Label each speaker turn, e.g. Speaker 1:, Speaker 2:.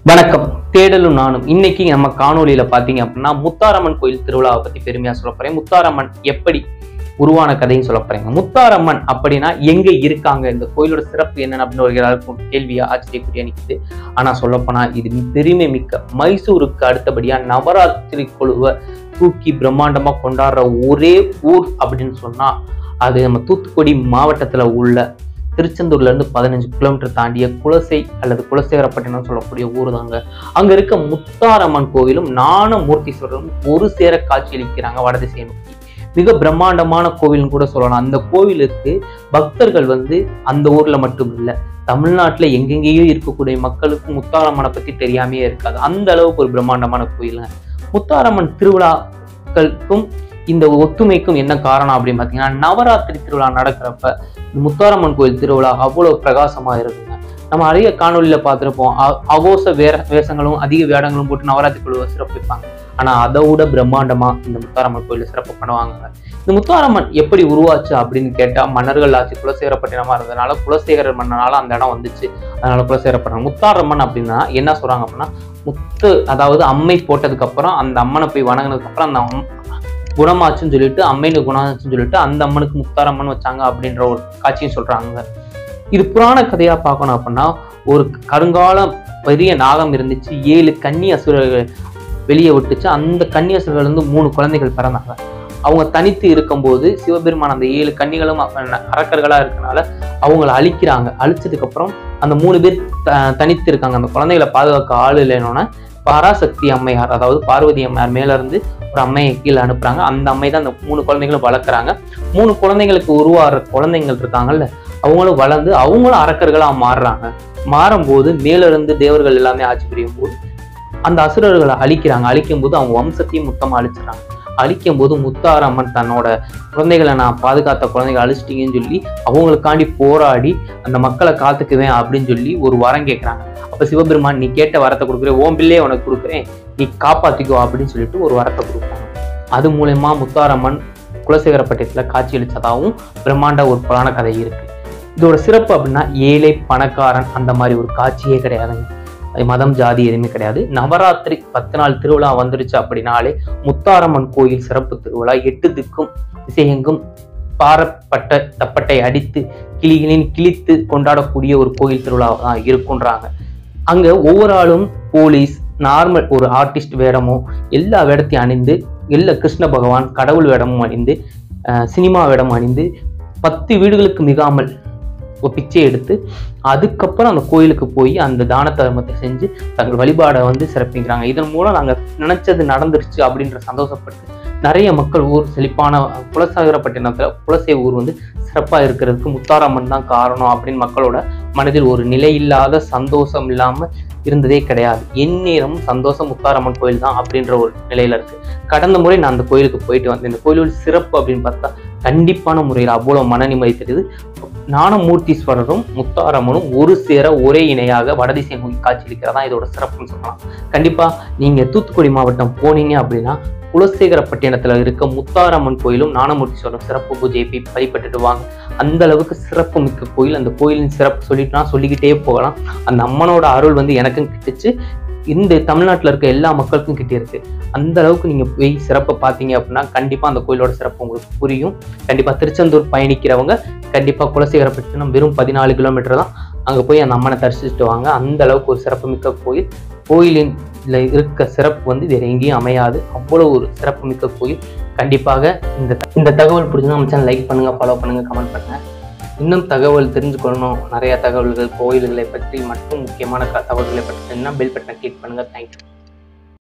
Speaker 1: வணக்கம் தேடலும் நானும் இன்னைக்கு நம்ம காணொளியில பாத்தீங்க அப்படின்னா முத்தாரம்மன் கோயில் திருவிழாவை பத்தி பெருமையா சொல்ல போறேன் முத்தாரம்மன் எப்படி உருவான கதையும் சொல்ல போறேங்க முத்தாரம்மன் அப்படின்னா எங்க இருக்காங்க இந்த கோயிலோட சிறப்பு என்னன்னு அப்படின்னு ஒரு எல்லாருக்கும் கேள்வியா ஆச்சரியக்குரிய நிக்குது ஆனா சொல்லப்போனா இது பெருமை மிக்க மைசூருக்கு அடுத்தபடியா நவராத்திரி குழுவை தூக்கி பிரம்மாண்டமா கொண்டாடுற ஒரே ஊர் அப்படின்னு சொன்னா அது நம்ம தூத்துக்குடி மாவட்டத்துல உள்ள திருச்செந்தூர்ல இருந்து பதினஞ்சு கிலோமீட்டர் தாண்டிய குலசை அல்லது குலசேகரப்பட்டினம் சொல்லக்கூடிய ஊர் தாங்க அங்க இருக்க முத்தாரம்மன் கோவிலும் ஞானமூர்த்தீஸ்வரரும் ஒரு சேர காட்சியளிக்கிறாங்க வடதிசையை நோக்கி மிக பிரம்மாண்டமான கோவில்னு கூட சொல்லலாம் அந்த கோவிலுக்கு பக்தர்கள் வந்து அந்த ஊர்ல மட்டும் இல்ல தமிழ்நாட்டுல எங்கெங்கேயோ இருக்கக்கூடிய மக்களுக்கு முத்தாரம்மனை பத்தி தெரியாமையே இருக்காது அந்த அளவுக்கு ஒரு பிரம்மாண்டமான கோயிலுங்க முத்தாரம்மன் திருவிழாக்களுக்கும் இந்த ஒத்துமைக்கும் என்ன காரணம் அப்படின்னு பார்த்தீங்கன்னா நவராத்திரி திருவிழா நடக்கிறப்ப இந்த முத்தாரம்மன் கோயில் திருவிழா அவ்வளவு பிரகாசமா இருக்குங்க நம்ம அதிக காணொலியில பார்த்துருப்போம் அ- அகோச வேற வேஷங்களும் அதிக வேடங்களும் போட்டு நவராத்திரி குழுவை சிறப்பிப்பாங்க ஆனா அதை விட பிரம்மாண்டமா இந்த முத்தாரம்மன் கோயில சிறப்பு பண்ணுவாங்க இந்த முத்தாரம்மன் எப்படி உருவாச்சு அப்படின்னு கேட்டா மன்னர்கள் ஆட்சி குலசேகரப்பட்டினமா இருந்ததுனால குலசேகரர் மன்னனால அந்த இடம் வந்துச்சு அதனால குலசேகரப்பட்டினம் முத்தாரம்மன் அப்படின்னா என்ன சொல்றாங்க அப்படின்னா முத்து அதாவது அம்மை போட்டதுக்கு அப்புறம் அந்த அம்மனை போய் வணங்கினதுக்கு அப்புறம் அந்த அம்- குணமாச்சுன்னு சொல்லிட்டு அம்மையில குணமாச்சுன்னு சொல்லிட்டு அந்த அம்மனுக்கு முத்தாரம்மன் வச்சாங்க அப்படின்ற ஒரு காட்சியும் சொல்றாங்க இது புராண கதையா பார்க்கணும் அப்படின்னா ஒரு கருங்காலம் பெரிய நாகம் இருந்துச்சு ஏழு கன்னி அசுரர்கள் வெளியே விட்டுச்சு அந்த கன்னி அசுரர்கள் வந்து மூணு குழந்தைகள் பிறந்தாங்க அவங்க தனித்து இருக்கும்போது சிவபெருமான் அந்த ஏழு கன்னிகளும் அ- அரக்கர்களா இருக்கனால அவங்கள அழிக்கிறாங்க அழிச்சதுக்கு அப்புறம் அந்த மூணு பேர் த- தனித்து இருக்காங்க அந்த குழந்தைகளை பாதுகாக்க ஆள் இல்லைன்னொன்னே பராசக்தி அம்மையார் அதாவது பார்வதி அம்மையார் மேல இருந்து ஒரு அம்மையை கீழே அனுப்புறாங்க அந்த அம்மை தான் அந்த மூணு குழந்தைகளும் வளர்க்குறாங்க மூணு குழந்தைங்களுக்கு உருவாகிற குழந்தைங்கள் இருக்காங்கல்ல அவங்களும் வளர்ந்து அவங்களும் அரக்கர்களா மாறுறாங்க மாறும்போது மேல இருந்து தேவர்கள் எல்லாமே ஆட்சி புரியும் போது அந்த அசுரர்களை அழிக்கிறாங்க அழிக்கும் போது அவங்க வம்சத்தையும் மொத்தமா அழிச்சிடறாங்க அழிக்கும் போது முத்தாரம்மன் தன்னோட குழந்தைகளை நான் பாதுகாத்த குழந்தைகளை அழிச்சிட்டீங்கன்னு சொல்லி அவங்களுக்காண்டி போராடி அந்த மக்களை காத்துக்குவேன் அப்படின்னு சொல்லி ஒரு வரம் கேட்குறாங்க அப்ப சிவபெருமான் நீ கேட்ட வரத்தை கொடுக்குறேன் ஓம் பிள்ளையே உனக்கு கொடுக்குறேன் நீ காப்பாத்திக்கோ அப்படின்னு சொல்லிட்டு ஒரு வரத்தை கொடுப்பாங்க அது மூலயமா முத்தாரம்மன் குலசேகரப்பட்டியத்துல காட்சியளிச்சதாகவும் பிரம்மாண்ட ஒரு புராண கதை இருக்கு இதோட சிறப்பு அப்படின்னா ஏழை பணக்காரன் அந்த மாதிரி ஒரு காட்சியே கிடையாதுங்க அது மதம் ஜாதி எதுவுமே கிடையாது நவராத்திரி பத்து நாள் திருவிழா வந்துருச்சு அப்படின்னாலே முத்தாரம்மன் கோயில் சிறப்பு திருவிழா எட்டு திக்கும் திசையெங்கும் பாரப்பட்ட தப்பட்டை அடித்து கிளிகளின் கிழித்து கொண்டாடக்கூடிய ஒரு கோயில் திருவிழா தான் இருக்குன்றாங்க அங்க ஒவ்வொரு ஆளும் போலீஸ் நார்மல் ஒரு ஆர்டிஸ்ட் வேடமோ எல்லா வேடத்தையும் அணிந்து எல்லா கிருஷ்ண பகவான் கடவுள் வேடமும் அணிந்து அஹ், சினிமா வேடம் அணிந்து பத்து வீடுகளுக்கு மிகாமல் ஒரு பிச்சை எடுத்து அதுக்கப்புறம் அந்த கோயிலுக்கு போய் அந்த தான தர்மத்தை செஞ்சு தங்கள் வழிபாடை வந்து சிறப்பிக்கிறாங்க இதன் மூலம் நாங்கள் நினைச்சது நடந்துருச்சு அப்படின்ற சந்தோஷப்பட்டு நிறைய மக்கள் ஊர் செழிப்பான குலசாகரப்பட்டினத்தில் குலசை ஊர் வந்து சிறப்பாக இருக்கிறதுக்கு முத்தாரம்மன் தான் காரணம் அப்படின்னு மக்களோட மனதில் ஒரு நிலையில்லாத சந்தோஷம் இல்லாமல் இருந்ததே கிடையாது எந்நேரமும் சந்தோஷம் முத்தாரம்மன் கோயில் தான் அப்படின்ற ஒரு நிலையில இருக்கு கடந்த முறை நான் அந்த கோயிலுக்கு போயிட்டு வந்தேன் இந்த கோயிலோட சிறப்பு அப்படின்னு பார்த்தா கண்டிப்பான முறையில் அவ்வளோ மன நிம்மதி தெரியுது ஞானமூர்த்தீஸ்வரரும் முத்தாரம்மனும் ஒரு சேர ஒரே இணையாக வடதிசை நோக்கி காட்சியளிக்கிறதா இதோட சிறப்புன்னு சொல்லலாம் கண்டிப்பா நீங்க தூத்துக்குடி மாவட்டம் போனீங்க அப்படின்னா குலசேகரப்பட்டினத்துல இருக்க முத்தாரம்மன் கோயிலும் ஞானமூர்த்தீஸ்வரரும் சிறப்பு பூஜையை போய் வழிபட்டுட்டு வாங்க அந்த அளவுக்கு சிறப்பு மிக்க கோயில் அந்த கோயிலின் சிறப்பு சொல்லிட்டு நான் சொல்லிக்கிட்டே போகலாம் அந்த அம்மனோட அருள் வந்து எனக்கும் கிட்டுச்சு இந்த தமிழ்நாட்டில் இருக்க எல்லா மக்களுக்கும் கிட்டே இருக்கு அந்த அளவுக்கு நீங்க போய் சிறப்பை பார்த்தீங்க அப்படின்னா கண்டிப்பா அந்த கோயிலோட சிறப்பு உங்களுக்கு புரியும் கண்டிப்பா திருச்செந்தூர் பயணிக்கிறவங்க கண்டிப்பா குலசேகரப்பட்டினம் வெறும் பதினாலு கிலோமீட்டர் தான் அங்க போய் அந்த அம்மனை தரிசிச்சுட்டு வாங்க அந்த அளவுக்கு ஒரு சிறப்புமிக்க கோயில் கோயிலின் இதுல இருக்க சிறப்பு வந்து வேற எங்கேயும் அமையாது அவ்வளவு ஒரு சிறப்புமிக்க கோயில் கண்டிப்பாக இந்த இந்த தகவல் பிடிச்சா நம்ம சேனல் லைக் பண்ணுங்க ஃபாலோ பண்ணுங்க கமெண்ட் பண்ணுங்க இன்னும் தகவல் தெரிஞ்சுக்கணும் நிறைய தகவல்கள் கோயில்களை பற்றி மற்றும் முக்கியமான க- தகவல்களை பற்றி தெரிஞ்சுன்னா பெல் பட்டனை கிளிக் பண்ணுங்க தேங்க்யூ